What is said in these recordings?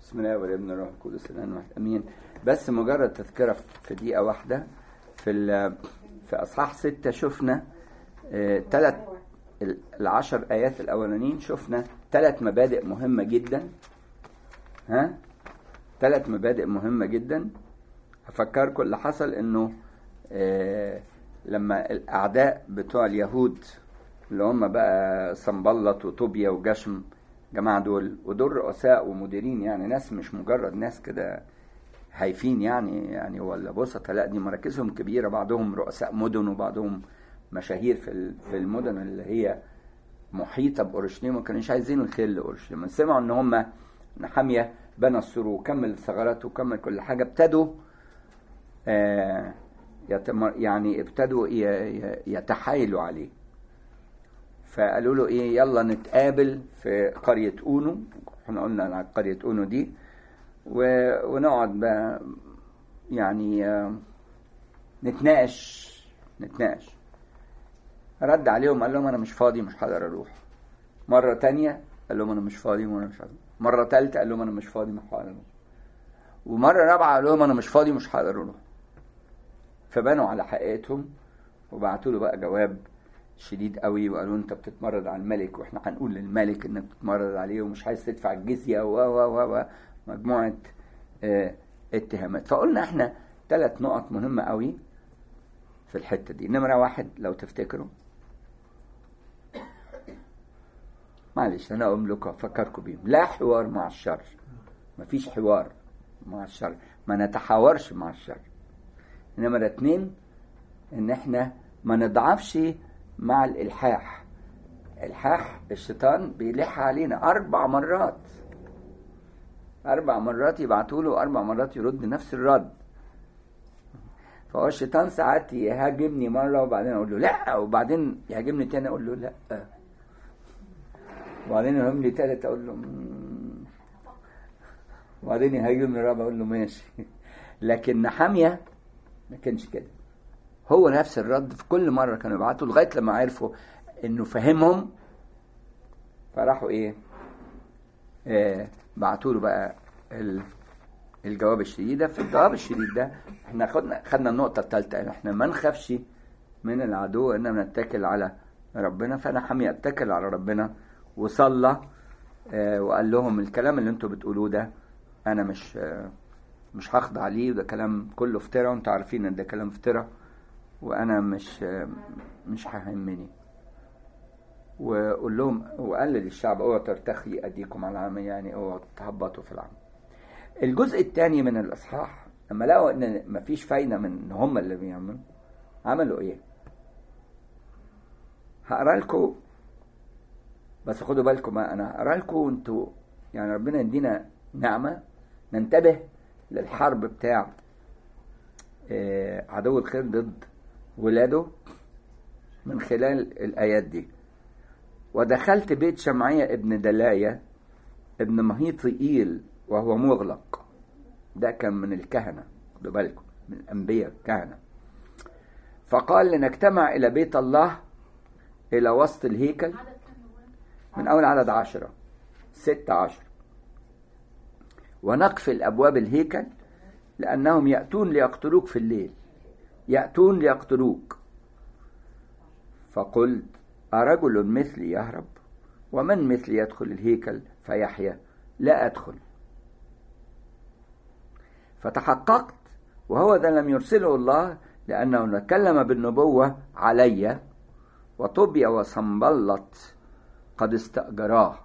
بسم الله والابن الروح القدس الان واحد امين بس مجرد تذكره في دقيقه واحده في ال- في اصحاح ستة شفنا ثلاث العشر ايات الاولانيين شفنا ثلاث مبادئ مهمه جدا ها ثلاث مبادئ مهمه جدا هفكركم اللي حصل انه آه، لما الاعداء بتوع اليهود اللي هم بقى صنبلط وطوبيا وجشم جماعة دول ودول رؤساء ومديرين يعني ناس مش مجرد ناس كده هايفين يعني يعني ولا بسطة لا دي مراكزهم كبيرة بعضهم رؤساء مدن وبعضهم مشاهير في ال- في المدن اللي هي محيطة بأورشليم وما كانوش عايزين الخير لأورشليم سمعوا إن هم نحامية بنى السور وكمل الثغرات وكمل كل حاجة ابتدوا آه يتم- يعني ابتدوا ي- ي- يتحايلوا عليه فقالوا له ايه يلا نتقابل في قرية اونو احنا قلنا على قرية اونو دي و... ونقعد بقى يعني آه، نتناقش نتناقش رد عليهم قال لهم انا مش فاضي مش هقدر اروح مرة تانية قال لهم انا مش فاضي وانا مش هقدر مرة تالتة قال لهم انا مش فاضي مش هقدر اروح ومرة رابعة قال لهم انا مش فاضي مش هقدر اروح فبنوا على حقيقتهم وبعتوا له بقى جواب شديد قوي وقالوا انت بتتمرد على الملك واحنا هنقول للملك انك بتتمرد عليه ومش عايز تدفع الجزيه و و و و مجموعه اه اتهامات فقلنا احنا ثلاث نقط مهمه قوي في الحته دي نمره واحد لو تفتكروا معلش انا اقوم لكم افكركم بيهم لا حوار مع الشر مفيش حوار مع الشر ما نتحاورش مع الشر نمرة اتنين ان احنا ما نضعفش مع الالحاح الحاح الشيطان بيلح علينا اربع مرات اربع مرات يبعتوا له اربع مرات يرد نفس الرد فهو الشيطان ساعات يهاجمني مره وبعدين اقول له لا وبعدين يهاجمني تاني اقول له لا وبعدين يهاجمني تالت اقول له "مم". وبعدين يهاجمني رابع اقول له ماشي لكن نحاميه ما كانش كده هو نفس الرد في كل مرة كانوا يبعتوا لغاية لما عرفوا انه فهمهم فراحوا ايه آه بعتوا له بقى ال- الجواب الشديد ده في الجواب الشديد ده احنا خدنا خدنا النقطة الثالثة احنا ما نخافش من العدو اننا نتكل على ربنا فانا حمي اتكل على ربنا وصلى آه وقال لهم الكلام اللي انتوا بتقولوه ده انا مش آه مش هخضع ليه وده كلام كله افتراء وانتوا عارفين ان ده كلام افتراء وانا مش مش هيهمني وقول لهم وقال للشعب اوعوا ترتخي ايديكم على العمل يعني اوعوا تهبطوا في العمل الجزء الثاني من الاصحاح لما لقوا ان مفيش فايده من ان هم اللي بيعملوا عملوا ايه هقرا لكم بس خدوا بالكم بقى، انا هقرا لكم انتوا يعني ربنا يدينا نعمه ننتبه للحرب بتاع آه، عدو الخير ضد ولاده من خلال الآيات دي ودخلت بيت شمعية ابن دلاية ابن مهيطئيل وهو مغلق ده كان من الكهنة خدوا بالكم من الأنبياء الكهنة فقال لنجتمع إلى بيت الله إلى وسط الهيكل من أول عدد عشرة ستة عشر ونقفل أبواب الهيكل لأنهم يأتون ليقتلوك في الليل يأتون ليقتلوك فقلت أرجل مثلي يهرب ومن مثلي يدخل الهيكل فيحيا لا أدخل فتحققت وهو ذا لم يرسله الله لأنه تكلم بالنبوة علي وطوبيا وصنبلط قد استأجراه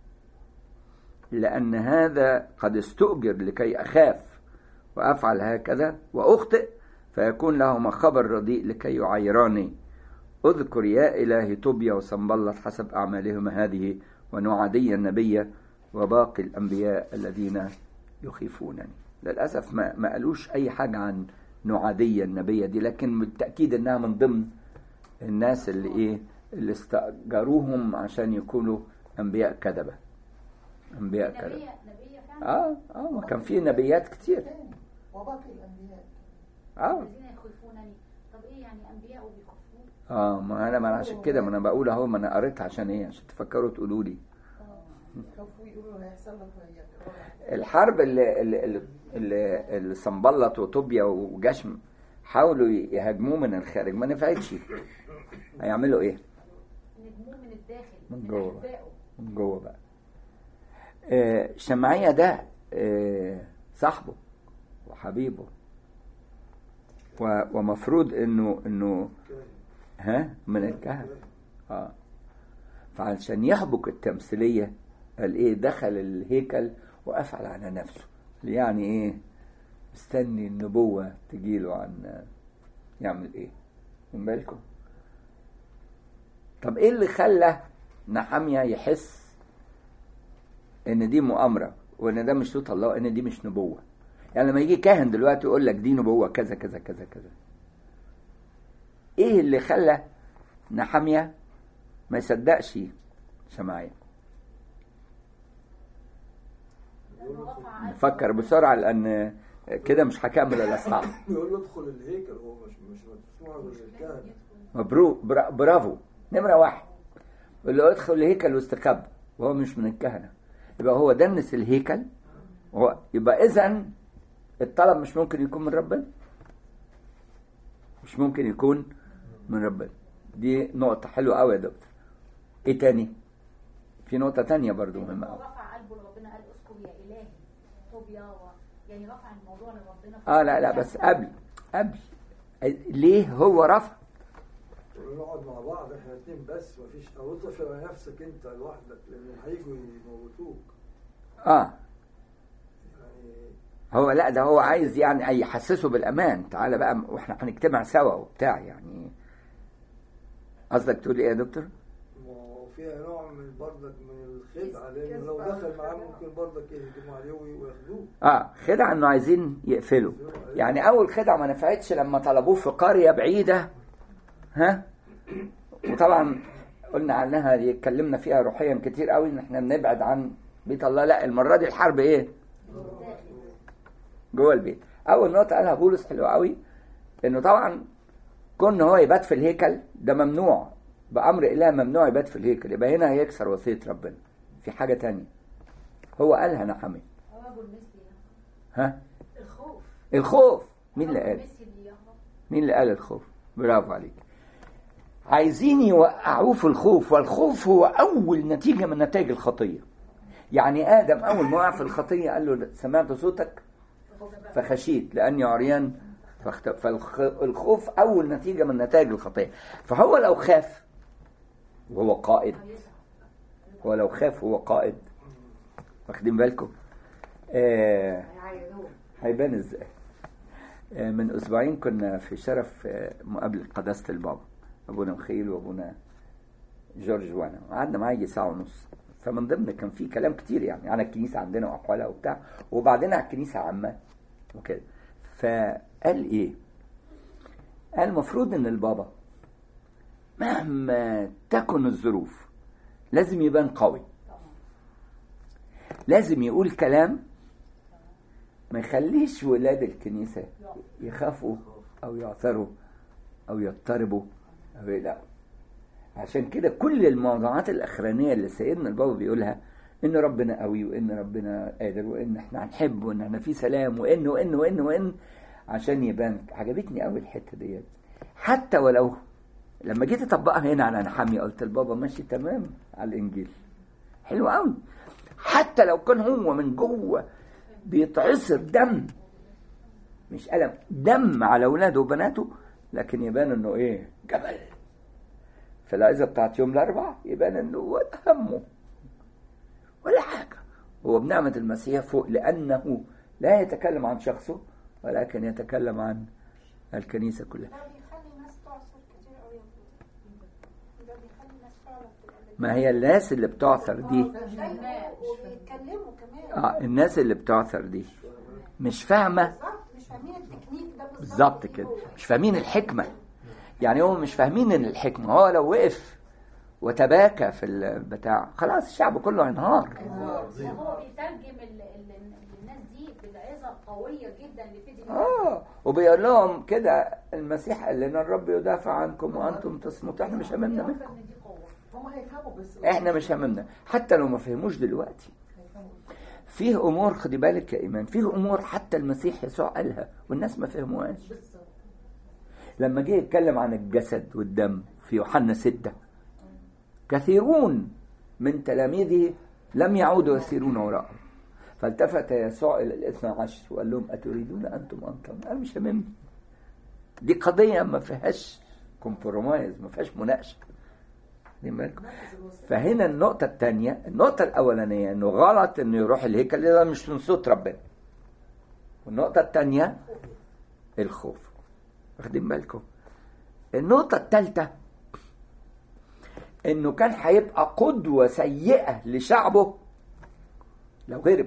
لأن هذا قد استؤجر لكي أخاف وأفعل هكذا وأخطئ فيكون لهما خبر رديء لكي يعيراني اذكر يا إلهي طوبيا وصنبلط حسب أعمالهما هذه ونعادي النبي وباقي الأنبياء الذين يخيفونني للأسف ما, ما قالوش أي حاجة عن نعادية النبية دي لكن بالتأكيد إنها من ضمن الناس اللي إيه اللي استأجروهم عشان يكونوا أنبياء كذبة أنبياء كذبة نبية نبية فعلا آه آه ما كان في نبيات كتير وباقي الأنبياء آه الذين يخيفونني طب ايه يعني انبياء وبيخافون اه ما انا ما أنا عشان كده ما انا بقول اهو ما انا قريت عشان ايه عشان تفكروا تقولوا لي خافوا يقولوا هيحصل لك وهي الحرب اللي اللي اللي, اللي, اللي صنبلط وطوبيا وجشم حاولوا يهاجموه من الخارج ما نفعتش هيعملوا ايه نجموه من الداخل من جوه. أحبائه. من جوه بقى آه، شمعية ده آه، صاحبه وحبيبه و- ومفروض انه انه ها من الكهنة اه فعشان يحبك التمثيلية قال ايه دخل الهيكل وقفل على نفسه يعني ايه مستني النبوة تجيله عن يعمل ايه من بالكم طب ايه اللي خلى نحمية يحس ان دي مؤامرة وان ده مش صوت الله وان دي مش نبوة يعني لما يجي كاهن دلوقتي يقول لك دي نبوة كذا كذا كذا كذا ايه اللي خلى نحمية ما يصدقش شمعية لأنه رفع قلبه. نفكر بسرعة لان كده مش هكمل الاصحاح يقول له ادخل الهيكل هو مش مش مسموع للكهنة مبروك برا- برافو نمرة واحد يقول له ادخل الهيكل واستخبى وهو مش من الكهنة يبقى هو دنس الهيكل هو يبقى إذا الطلب مش ممكن يكون من ربنا مش ممكن يكون من ربنا دي نقطة حلوة قوي يا دكتور ايه تاني في نقطة تانية برضو مهمة هو قوي رفع قلبه لربنا قال اذكر يا الهي طوبيا و... يعني رفع الموضوع لربنا اه لا لا بس قبل قبل ليه هو رفع نقعد مع بعض احنا اتنين بس مفيش او اطفش على نفسك انت لوحدك لان هيجوا يموتوك اه يعني هو لا ده هو عايز يعني يحسسه بالامان تعالى بقى واحنا هنجتمع سوا وبتاع يعني قصدك تقول ايه يا دكتور ما هو فيها نوع من برضك من الخدعة لان لو دخل معاه ممكن برضك يهجموا عليه وياخدوه اه خدعه انه عايزين يقفلوا يعني اول خدعه ما نفعتش لما طلبوه في قريه بعيده ها وطبعا قلنا عنها دي اتكلمنا فيها روحيا كتير قوي ان احنا بنبعد عن بيت الله لا المره دي الحرب ايه جوه البيت اول نقطه قالها بولس حلوه قوي انه طبعا كون هو يبات في الهيكل ده ممنوع بامر اله ممنوع يبات في الهيكل يبقى هنا هيكسر وصيه ربنا في حاجه تانية هو قالها نحمي رجل مثلي ها الخوف الخوف مين اللي رجل قال مثلي يهرب مين اللي قال الخوف برافو عليك عايزين يوقعوه في الخوف والخوف هو اول نتيجه من نتائج الخطيه يعني ادم اول ما وقع في الخطيه قال له سمعت صوتك فخشيت لاني عريان فاخت... فالخوف اول نتيجه من نتائج الخطيه فهو لو خاف وهو قائد هو لو خاف وهو قائد واخدين بالكم آه هيبان ازاي آه، من اسبوعين كنا في شرف آه، مقابله قداسه البابا ابونا مخيل وابونا جورج وانا قعدنا معاه يجي ساعه ونص فمن ضمن كان في كلام كتير يعني عن الكنيسه عندنا واحوالها وبتاع وبعدين على الكنيسه عامه وكده فقال ايه قال المفروض ان البابا مهما تكن الظروف لازم يبان قوي لازم يقول كلام ما يخليش ولاد الكنيسة يخافوا أو يعثروا أو يضطربوا أو يقلقوا عشان كده كل الموضوعات الأخرانية اللي سيدنا البابا بيقولها إن ربنا قوي وإن ربنا قادر وإن إحنا هنحب وإن إحنا في سلام وإن وإن وإن وإن عشان يبان عجبتني قوي الحتة ديت حتى ولو لما جيت أطبقها هنا على نحامي قلت البابا ماشي تمام على الإنجيل حلو قوي حتى لو كان هو من جوه بيتعصر دم مش ألم دم على أولاده وبناته لكن يبان إنه إيه جبل في العزة بتاعت يوم الأربعاء يبان إنه ولا همه ولا حاجة هو بنعمة المسيح فوق لأنه لا يتكلم عن شخصه ولكن يتكلم عن الكنيسة كلها ده بيخلي الناس تعصر كتير قوي ده بيخلي الناس فعلا تبقى ما هي الناس اللي بتعثر دي بيتضايقوا وبيتكلموا كمان آه الناس اللي بتعثر دي مش فاهمة بالظبط مش فاهمين التكنيك ده بالظبط بالظبط كده مش فاهمين الحكمة يعني هم مش فاهمين ان الحكمة هو لو وقف وتباكى في البتاع خلاص الشعب كله هينهار وهو بيترجم ال- ال- الناس دي بالعظه القويه جدا اللي تدي اه وبيقول لهم كده المسيح قال لنا الرب يدافع عنكم وانتم تصمتوا احنا مش امامنا منكم ان دي قوه هم هيفهموا بس احنا مش هممنا حتى لو ما فهموش دلوقتي هيفهموا فيه امور خدي بالك يا ايمان فيه امور حتى المسيح يسوع قالها والناس ما فهموهاش بالظبط لما جه يتكلم عن الجسد والدم في يوحنا ستة كثيرون من تلاميذه لم يعودوا يسيرون وراءه فالتفت يسوع الى الاثنى عشر وقال لهم اتريدون انتم ان تمضوا انا مش هممني دي قضيه ما فيهاش كومبرومايز ما فيهاش مناقشه واخدين بالكم؟ فهنا النقطة الثانية النقطة الأولانية إنه غلط إنه يروح الهيكل ده مش من صوت ربنا. والنقطة الثانية الخوف. واخدين بالكم؟ النقطة الثالثة إنه كان هيبقى قدوة سيئة لشعبه لو هرب.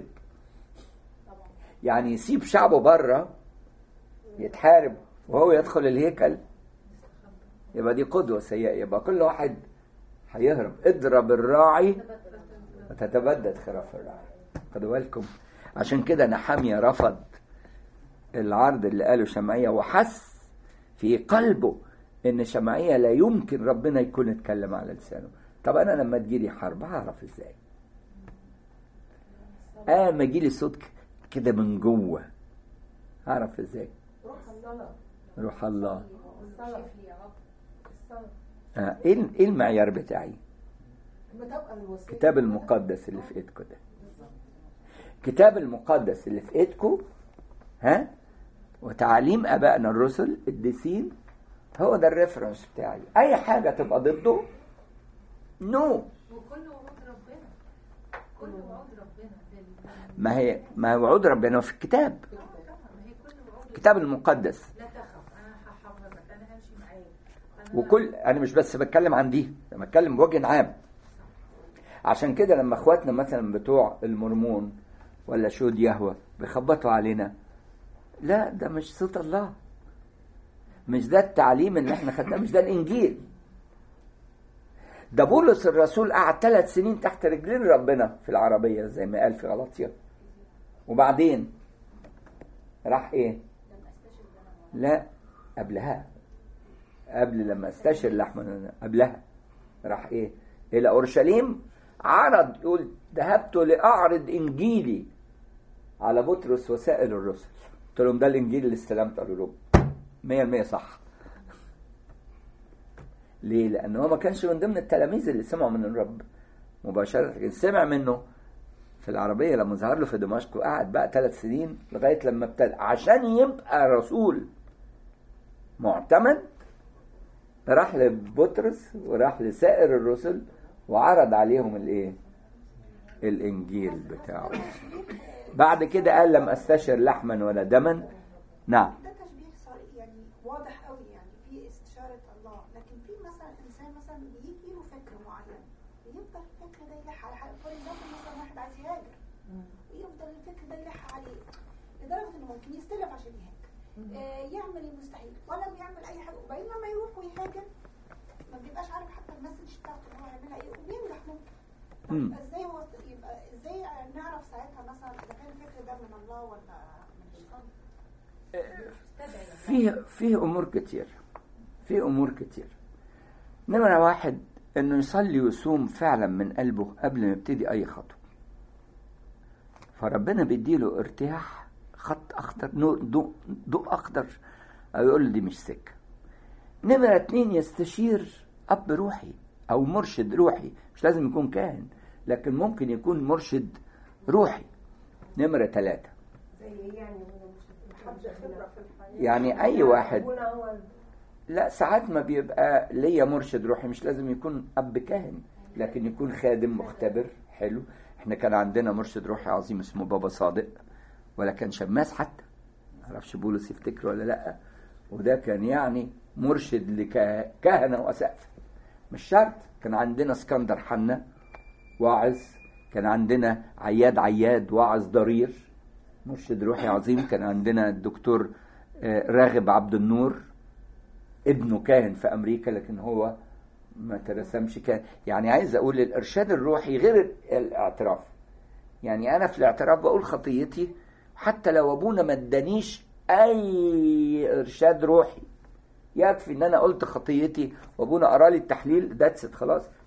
يعني يسيب شعبه بره يتحارب وهو يدخل الهيكل يبقى دي قدوة سيئة يبقى كل واحد هيهرب اضرب الراعي وتتبدد خراف الراعي خدوا بالكم عشان كده نحامية رفض العرض اللي قاله شمعية وحس في قلبه ان شمعية لا يمكن ربنا يكون اتكلم على لسانه طب انا لما تجيلي حرب هعرف ازاي اه ما يجيلي صوت كده من جوه هعرف ازاي روح الصلاة روح الله الصلاة شوف لي يا رب الصلاة آه، ايه ايه المعيار بتاعي بتبقى الوسيلة الكتاب المقدس اللي في ايدكم ده الكتاب المقدس اللي في ايدكم ها وتعاليم ابائنا الرسل الديسين هو ده الريفرنس بتاعي اي حاجه تبقى ضده نو وكل وعود ربنا كل وعود ربنا بال- ما هي ما هي وعود ربنا في الكتاب ما هي كل وعود الكتاب المقدس لا تخف انا هحفظك انا همشي معاك أنا- وكل انا مش بس بتكلم عن دي انا بتكلم بوجه عام عشان كده لما اخواتنا مثلا بتوع المرمون ولا شهود يهوى بيخبطوا علينا لا ده مش صوت الله مش ده التعليم اللي احنا خدناه مش ده الانجيل ده بولس الرسول قعد ثلاث سنين تحت رجلين ربنا في العربيه زي ما قال في غلطيه وبعدين راح ايه لا قبلها قبل لما استشر لحما قبلها راح ايه الى اورشليم عرض يقول ذهبت لاعرض انجيلي على بطرس وسائر الرسل قلت لهم ده الانجيل اللي استلمته قالوا لهم 100% صح ليه لان هو ما كانش من ضمن التلاميذ اللي سمعوا من الرب مباشره لكن سمع منه في العربيه لما ظهر له في دمشق وقعد بقى ثلاث سنين لغايه لما ابتدى عشان يبقى رسول معتمد راح لبطرس وراح لسائر الرسل وعرض عليهم الايه الانجيل بتاعه بعد كده قال لم استشر لحما ولا دما نعم ده تشبيه صريح يعني واضح قوي يعني في استشارة الله لكن في مثلا انسان مثلا بيجي له فكر معين ويفضل الفكر ده يلح على حاجه فور اكزامبل مثلا واحد عايز يهاجر ويفضل الفكر ده يلح عليه لدرجه انه ممكن يستلف عشان يهاجر آه يعمل المستحيل ولا بيعمل اي حاجه وبعدين لما يروح ويهاجر ما بيبقاش عارف حتى المسج بتاعته اللي هو هيعملها ايه وبينجح ممكن طب مم. يبقى ازاي هو يبقى ازاي نعرف ساعتها مثلا اذا كان الفكر ده من الله ولا من الشيطان فيه فيه امور كتير فيه امور كتير نمرة واحد انه يصلي ويصوم فعلا من قلبه قبل ما يبتدي اي خطوه فربنا بيديله ارتياح خط اخضر نور ضوء ضوء اخضر او يقول له دي مش سكه نمرة اتنين يستشير اب روحي او مرشد روحي مش لازم يكون كاهن لكن ممكن يكون مرشد روحي نمرة ثلاثة زي ايه يعني هو مش حد خبره في الحياه يعني اي واحد أبونا هو لا ساعات ما بيبقى ليا مرشد روحي مش لازم يكون اب كاهن لكن يكون خادم مختبر حلو احنا كان عندنا مرشد روحي عظيم اسمه بابا صادق ولا كان شماس حتى معرفش بولس يفتكره ولا لا وده كان يعني مرشد لكهنة وأسقف مش شرط كان عندنا اسكندر حنا واعظ كان عندنا عياد عياد واعظ ضرير مرشد روحي عظيم كان عندنا الدكتور آه، راغب عبد النور ابنه كاهن في امريكا لكن هو ما ترسمش كاهن يعني عايز اقول الارشاد الروحي غير الاعتراف يعني انا في الاعتراف بقول خطيتي حتى لو ابونا ما ادانيش اي ارشاد روحي يكفي ان انا قلت خطيتي وابونا قرا لي التحليل ذاتس خلاص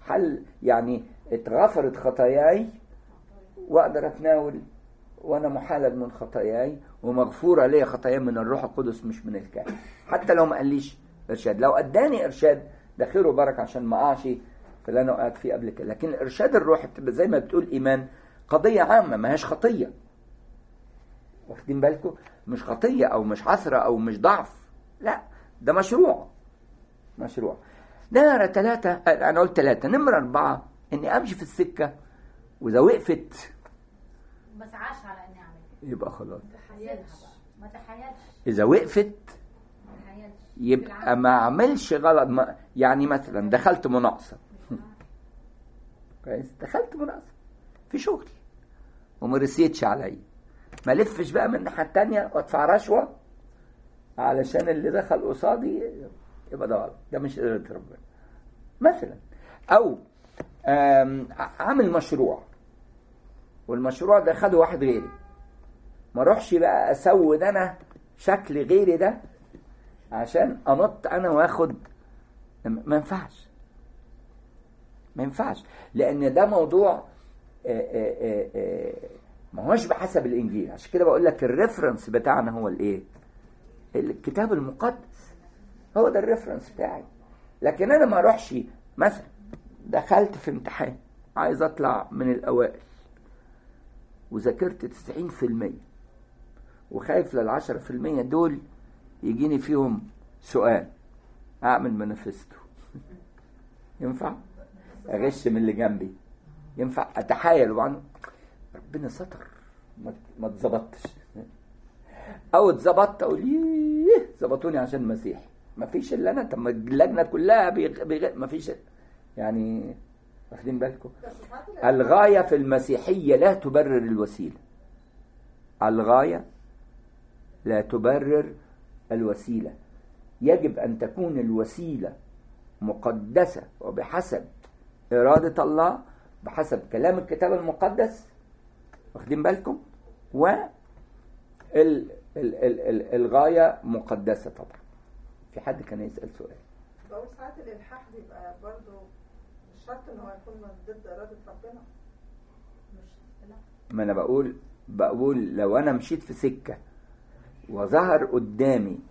اتحل يعني اتغفرت خطاياي واقدر اتناول وانا محالل من خطاياي ومغفوره لي خطاياي من الروح القدس مش من الكاهن حتى لو ما قاليش ارشاد لو اداني ارشاد ده خير وبركه عشان ما اقعش في اللي انا وقعت فيه قبل كده لكن الارشاد الروحي بتبقى زي ما بتقول ايمان قضيه عامه ما هيش خطيه واخدين بالكم مش خطيه او مش عثره او مش ضعف لا ده مشروع مشروع نمرة ثلاثة أنا قلت ثلاثة نمرة أربعة إني أمشي في السكة وإذا وقفت ما سعاش على اني اعمل يبقى خلاص تحايلها بقى ما تحايلش إذا وقفت ما تحايلش يبقى ما اعملش غلط ما يعني مثلا دخلت مناقصه كويس دخلت مناقصه في شغل وما رسيتش عليا ما لفش بقى من الناحيه التانية وادفع رشوه علشان اللي دخل قصادي يبقى ده غلط ده مش اراده ربنا مثلا او آم، ع- عامل مشروع والمشروع ده خده واحد غيري ما اروحش بقى اسود انا شكل غيري ده عشان انط انا واخد ما ينفعش ما ينفعش لان ده موضوع آه، آه، آه، آه، ما هوش بحسب الانجيل عشان كده بقول لك الريفرنس بتاعنا هو الايه الكتاب المقدس هو ده الريفرنس بتاعي لكن انا ما اروحش مثلا دخلت في امتحان عايز اطلع من الاوائل وذاكرت 90% وخايف للعشرة في المية دول يجيني فيهم سؤال أعمل مانيفستو ينفع أغش من اللي جنبي ينفع أتحايل وبعدين ربنا ستر ما ما اتظبطتش أو اتظبطت أقول ييه ظبطوني عشان المسيح ما فيش إلا أنا طب ما اللجنة كلها بيغ... بيغ... ما فيش يعني واخدين بالكم الغاية في المسيحية لا تبرر الوسيلة الغاية لا تبرر الوسيلة يجب أن تكون الوسيلة مقدسة وبحسب إرادة الله بحسب كلام الكتاب المقدس واخدين بالكم و ال ال ال ال الغاية مقدسة طبعا في حد كان يسأل سؤال بقول ساعات الالحاح بيبقى برضه مش شرط ان هو يكون من ضد اراده ربنا مش لا ما انا بقول بقول لو انا مشيت في سكة وظهر قدامي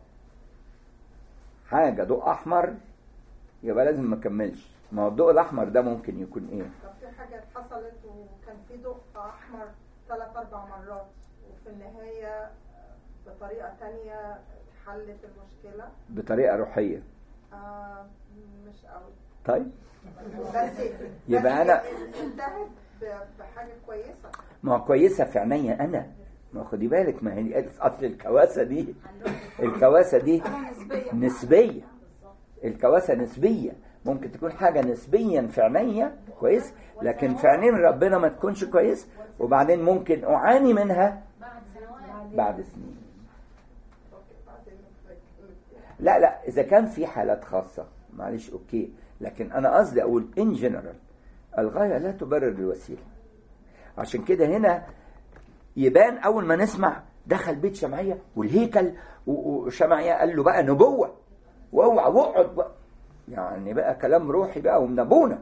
حاجة ضوء احمر يبقى لازم ما اكملش ما هو الضوء الاحمر ده ممكن يكون ايه طب في حاجه حصلت وكان في ضوء احمر ثلاث اربع مرات وفي النهايه بطريقه تانية حلت المشكله بطريقة روحية آه مش قوي طيب بس يبقى بس أنا- انتهت ب- بحاجه كويسه ما هو كويسة في عينيا انا ما خدي بالك ما هي اصل الكواسة دي الكواسة دي نسبية الكواسة نسبية ممكن تكون حاجة نسبيا في عينيا كويس لكن في عينين ربنا ما تكونش كويس وبعدين ممكن أعاني منها بعد سنوات بعد سنين اوكي بعدين نتكلم. لا لا إذا كان في حالات خاصة معلش أوكي لكن أنا قصدي أقول إن جنرال الغاية لا تبرر الوسيلة عشان كده هنا يبان أول ما نسمع دخل بيت شمعية والهيكل و- وشمعية قال له بقى نبوة واوعى واقعد بقى يعني بقى كلام روحي بقى ومن ابونا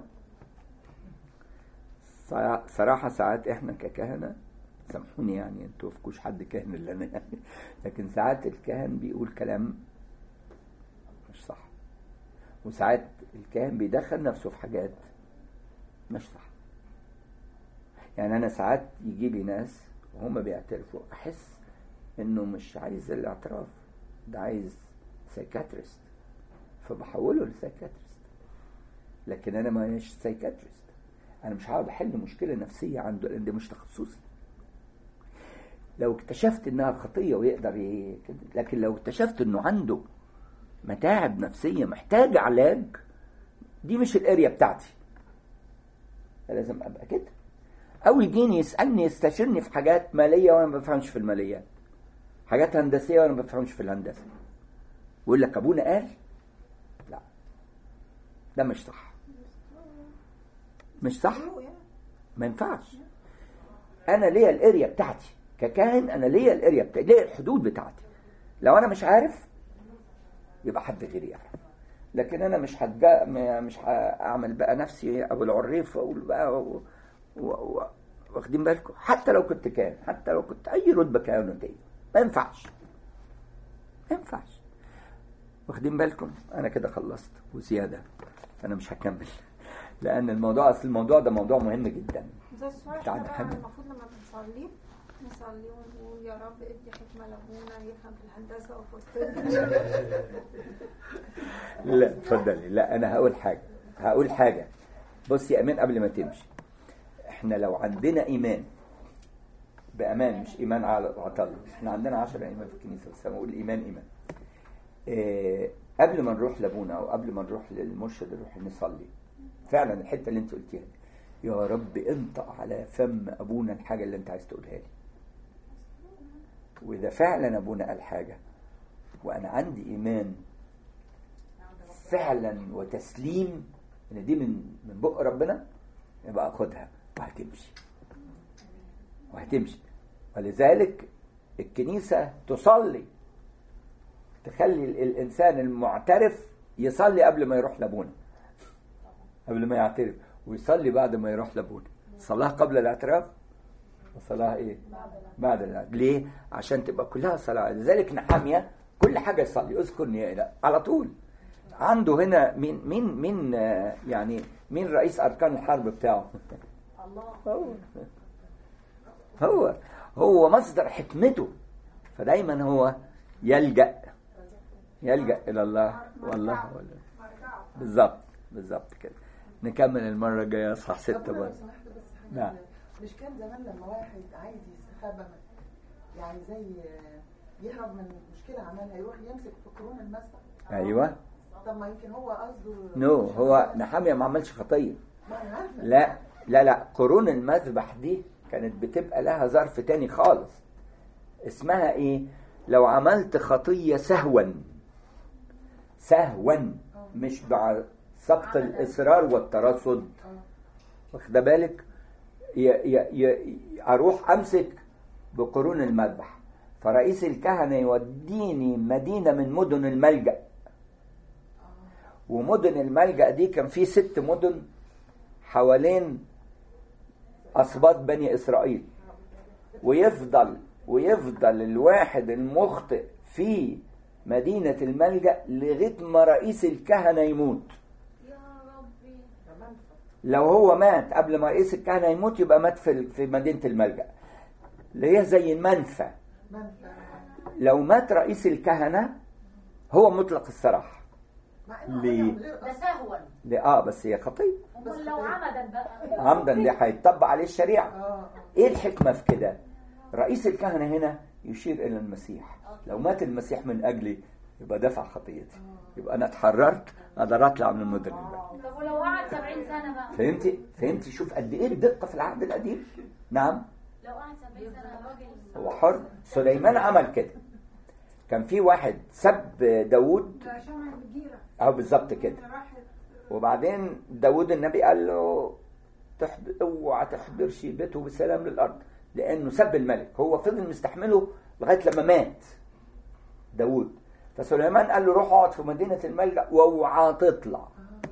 صرا- صراحة ساعات احنا ككهنة سامحوني يعني انتوا فيكوش حد كاهن الا انا يعني لكن ساعات الكاهن بيقول كلام مش صح وساعات الكاهن بيدخل نفسه في حاجات مش صح يعني انا ساعات يجي لي ناس وهم بيعترفوا احس انه مش عايز الاعتراف ده عايز سايكاتريست فبحوله لسايكاتريست لكن انا مش سايكاتريست انا مش هقعد احل مشكله نفسيه عنده لان ده مش تخصصي لو اكتشفت انها خطيه ويقدر ي... لكن لو اكتشفت انه عنده متاعب نفسيه محتاج علاج دي مش الاريا بتاعتي لازم ابقى كده او يجيني يسالني يستشيرني في حاجات ماليه وانا ما بفهمش في الماليات حاجات هندسيه وانا ما بفهمش في الهندسه ويقول لك ابونا قال لا ده مش صح مش صح ما ينفعش انا ليا الاريا بتاعتي ككاهن انا ليا الاريا بتاعتي ليا الحدود بتاعتي لو انا مش عارف يبقى حد غيري يعرف لكن انا مش هتجا م- مش هعمل بقى نفسي ابو العريف واقول بقى و... و... و... واخدين بالكم حتى لو كنت كان حتى لو كنت اي رتبه كهنوتيه ما ينفعش ما ينفعش واخدين بالكم انا كده خلصت وزياده انا مش هكمل لان الموضوع اصل الموضوع ده موضوع مهم جدا زي السؤال بتاع احنا بقى الحمل. المفروض لما بنصلي نصلي ونقول يا رب ادي حكمة لابونا يفهم في الهندسة وفي الطب لا اتفضلي لا انا هقول حاجه هقول حاجه بص يا امان قبل ما تمشي احنا لو عندنا ايمان بامان مش ايمان على عطل احنا عندنا 10 ايمان في الكنيسه بس انا بقول ايمان ايمان إيه قبل ما نروح لابونا او قبل ما نروح للمرشد نروح نصلي فعلا الحته اللي انت قلتيها دي يا رب انطق على فم ابونا الحاجه اللي انت عايز تقولها لي واذا فعلا ابونا قال حاجه وانا عندي ايمان فعلا وتسليم ان دي من من بق ربنا يبقى اخدها وهتمشي وهتمشي ولذلك الكنيسة تصلي تخلي ال- الإنسان المعترف يصلي قبل ما يروح لابونا قبل ما يعترف ويصلي بعد ما يروح لابونا صلاة قبل الاعتراف وصلاة ايه بعد الاعتراف ليه عشان تبقى كلها صلاة لذلك نحامية كل حاجة يصلي اذكرني يا إله على طول عنده هنا مين مين مين آه، يعني مين رئيس اركان الحرب بتاعه الله هو هو هو مصدر حكمته فدايما هو يلجأ يلجأ إلى الله والله هو ال- بالظبط بالظبط كده نكمل المرة الجاية صح ستة طب لو برضه سمحت بس حاجة نعم. مش كان زمان لما واحد عايز يستخبى من- يعني زي يهرب من مشكلة عملها يروح يمسك في قرون المسبح أيوه طب ما يمكن هو قصده نو هو نحامية ما عملش خطية ما أنا عارفة لا لا لا قرون المذبح دي كانت بتبقى لها ظرف تاني خالص اسمها ايه لو عملت خطية سهوا سهوا مش مع سبق الإصرار والترصد واخده بالك ي ي ي اروح امسك بقرون المذبح فرئيس الكهنة يوديني مدينة من مدن الملجأ ومدن الملجأ دي كان في ست مدن حوالين أسباط بني إسرائيل ويفضل ويفضل الواحد المخطئ في مدينة الملجأ لغاية ما رئيس الكهنة يموت يا ربي لو هو مات قبل ما رئيس الكهنة يموت يبقى مات في في مدينة الملجأ اللي هي زي المنفى منفى لو مات رئيس الكهنة هو مطلق السراح مع إنه ليه؟ عملها من غير ده قصد. سهوا دي اه بس هي خطية امال لو عمدا بقى عمدا دي هيطبق عليه الشريعة اه آه. ايه الحكمة في كده رئيس الكهنة هنا يشير الى المسيح لو مات المسيح من اجلي يبقى دفع خطيتي يبقى انا اتحررت اقدر اطلع من المدن الباقية طب ولو قعد 70 سنه بقى فهمتي فهمتي شوف قد ايه الدقة في العهد القديم نعم لو قعد 70 سنه الراجل هو حر سليمان عمل كده كان في واحد سب داود ده شمع الجيرة اه بالظبط كده راحت وبعدين داود النبي قال له تحضر اوعى تحضر شيبته بسلام للارض لانه سب الملك هو فضل مستحمله لغايه لما مات داود فسليمان قال له روح اقعد في مدينه الملجا واوعى تطلع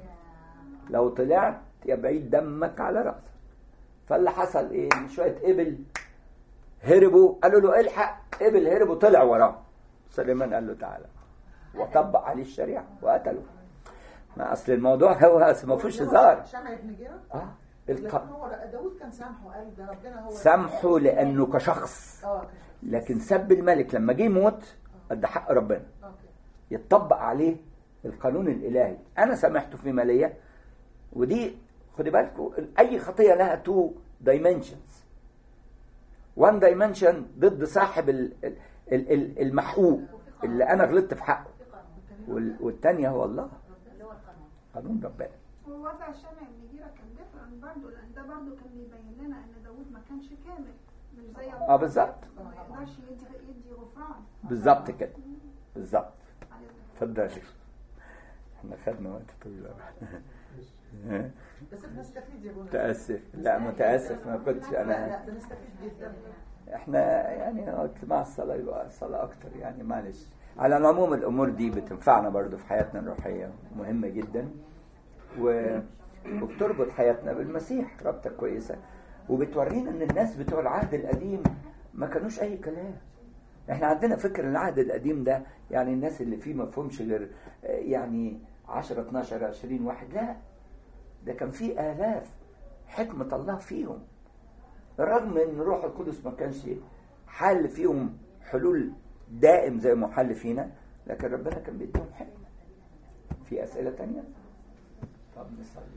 لو طلعت يا بعيد دمك على راسك فاللي حصل ايه شويه ابل هربوا قالوا له الحق ابل هربوا طلع وراه سليمان قال له تعالى وطبق عليه الشريعه وقتله ما اصل الموضوع هو أصل ما فيهوش اللي هو هزار شمع ابن جيرة اه لكن الق... هو داود كان سامحه قال ده ربنا هو سامحه لانه كشخص اه لكن سب الملك لما جه يموت ادى حق ربنا اوكي يتطبق عليه القانون الالهي انا سامحته في ماليه ودي خدي بالكم اي خطيه لها تو دايمنشنز وان دايمنشن ضد صاحب ال- ال- ال- ال- المحقوق اللي انا غلطت في حقه وال- والتانية هو الله اللي هو القانون قانون ربنا ووضع شمع بن جيرة كان ديفرنت برضه لان ده برضه كان بيبين لنا ان داوود ما كانش كامل مش زي اه بالظبط ما يقدرش يدي يدي غفران بالظبط كده بالظبط عليه اتفضل احنا خدنا وقت طويل أوي. بس بنستفيد يا بونا متاسف لا متاسف ما كنتش لا انا لا بنستفيد جدا احنا يعني وقت مع الصلاة يبقى الصلاة أكتر يعني معلش على العموم الأمور دي بتنفعنا برضو في حياتنا الروحية مهمة جدا و... وبتربط حياتنا بالمسيح رابطة كويسة وبتورينا ان الناس بتوع العهد القديم ما كانوش اي كلام احنا عندنا فكر العهد القديم ده يعني الناس اللي فيه ما فهمش غير آه، يعني 10 12 20 واحد لا ده كان فيه آلاف حكمة الله فيهم رغم ان روح القدس ما كانش حل فيهم حلول دائم زي ما حل فينا لكن ربنا كان بيديهم حكمة في أسئلة تانية طب نصلي